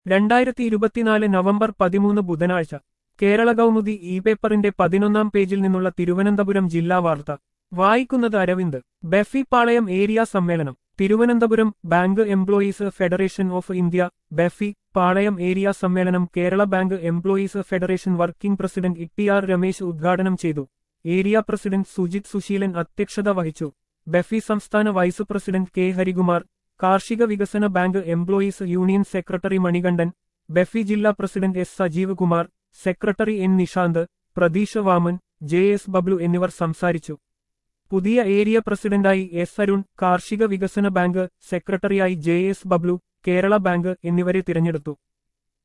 രണ്ടായിരത്തി ഇരുപത്തിനാല് നവംബർ പതിമൂന്ന് ബുധനാഴ്ച കേരള കൗമുദി ഇ പേപ്പറിന്റെ പതിനൊന്നാം പേജിൽ നിന്നുള്ള തിരുവനന്തപുരം ജില്ലാ വാർത്ത വായിക്കുന്നത് അരവിന്ദ് ബെഫി പാളയം ഏരിയ സമ്മേളനം Thiruvananthapuram bank employees federation of India BEFI Palayam area സമ്മേളനം Kerala bank employees federation working president E R Ramesh ഉദ്ഘാടനം ചെയ്തു ഏരിയ പ്രസിഡന്റ് സുജിത് സുശീലൻ അധ്യക്ഷത വഹിച്ചു ബെഫി സംസ്ഥാന വൈസ് പ്രസിഡന്റ് കെ ഹരികുമാർ കാർഷിക വികസന bank employees union secretary Manikandan BEFI ജില്ലാ president S Sajeev Kumar secretary N Nishanth Pratheesh Vaman J S Bablu എന്നിവർ സംസാരിച്ചു പുതിയ ഏരിയ പ്രസിഡന്റായി എസ് അരുൺ കാർഷിക വികസന ബാങ്ക് സെക്രട്ടറിയായി J S Bablu Kerala bank എന്നിവരെ തിരഞ്ഞെടുത്തു